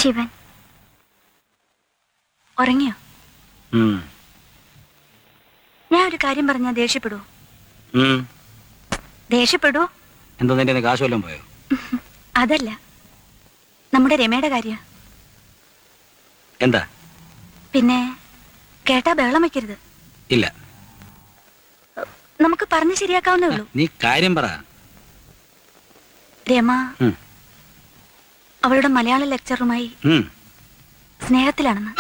ശിവൻ ഉറങ്ങിയോ ഉം. ഞാൻ ഒരു കാര്യം പറഞ്ഞാൽ ദേഷ്യപ്പെടൂ ഉം. ദേഷ്യപ്പെടൂ എന്തോ നിന്റെ കയ്യിന്ന് കാശ് വല്ലതും പോയോ അതല്ല നമ്മുടെ രമയുടെ കാര്യ എന്താ പിന്നെ കേട്ടാ ബഹളം വെക്കരുത് ഇല്ല നമുക്ക് പറഞ്ഞ് ശരിയാക്കാവുന്നേ ഉള്ളൂ നീ കാര്യം പറ രമ ഉം. അവളുടെ മലയാള ലെക്ചറുമായി ഉം. സ്നേഹത്തിലാണെന്ന്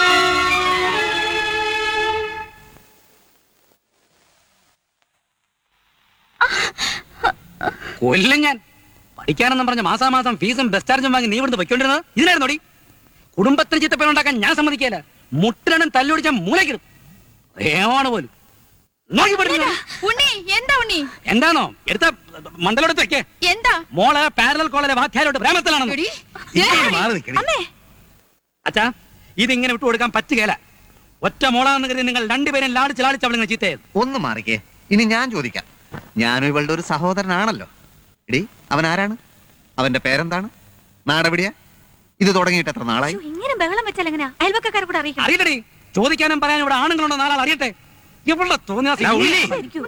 കൊല്ലും ഞാൻ പഠിക്കാനെന്നും പറഞ്ഞ മാസാമാസം ഫീസും ബസ് ചാർജും വാങ്ങി നീ ഇവിടുന്ന് പൊയ്ക്കൊണ്ടിരുന്നത് ഇതിനായിരുന്നോടി കുടുംബത്തിന് ചിത്തപ്പേരുണ്ടാക്കാൻ ഞാൻ സമ്മതിക്കില്ല മുട്ടിലും തല്ലുപിടിച്ച മൂലക്കിടും ഏമാണ് പോലും നോക്കി പഠിക്കുന്നു ഉണ്ണി എന്താ ഉണ്ണി എന്താണോ എടുത്ത മണ്ഡലോടത്ത് വെക്കേ എന്താ മോള് പാരലൽ കോളേജിലെ വാധ്യാരോട് പ്രേമത്തിലാണെന്ന് എടി, ഇങ്ങോട്ട് മാറി നിൽക്കടി. അമ്മേ അച്ഛാ ഇതിങ്ങനെ വിട്ടു കൊടുക്കാൻ പറ്റുകയില്ല ഒറ്റ മോളാന്ന് കരുതി നിങ്ങൾ രണ്ടുപേരും ലാടിച്ച് ലാടിച്ച് അവളിങ്ങനെ ചീത്തയത് ഒന്ന് മാറിക്കേ ഇനി ഞാൻ ചോദിക്കാം ഞാനും ഇവളുടെ ഒരു സഹോദരനാണല്ലോ എടി അവൻ ആരാണ് അവന്റെ പേരെന്താണ് നാടെവിടെയാ ഇത് തുടങ്ങിയിട്ട് എത്ര നാളായി ശ്ശോ, ഇങ്ങനെ ബഹളം വെച്ചാൽ എങ്ങനെയാ അയൽവക്കാരെ കൂടെ അറിയിക്കണം അറിയട്ടെടി ചോദിക്കാനും പറയാനും ഇവിടെ ആണുങ്ങളുണ്ടോ നാലാൾ അറിയട്ടെ ഇവളുടെ തോന്നിയ ആയിരിക്കും.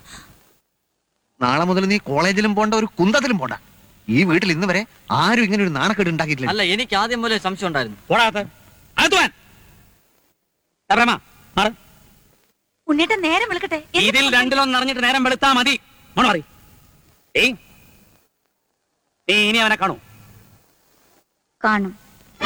നാളെ മുതൽ നീ കോളേജിലും പോണ്ട ഒരു കുന്തത്തിലും പോണ്ട ഈ വീട്ടിൽ ഇന്ന് വരെ ആരും ഇങ്ങനെ ഒരു നാണക്കേട് ഉണ്ടാക്കിയിട്ടില്ല അല്ല എനിക്ക് ആദ്യം മുതലേ സംശയം ഉണ്ടായിരുന്നു പോടാത്ത അകത്തുവാൻ പ്രേമ മാറ് ഉണ്ണിയേട്ടൻ നേരം വിളിക്കട്ടെ എന്നിട്ട് ഇതിൽ രണ്ടിലൊന്നും അറിഞ്ഞിട്ട് നേരം വെളുത്താ മതി മോണ മാറി ഏയ് നീ ഇനി അവനെ കാണൂ കാണും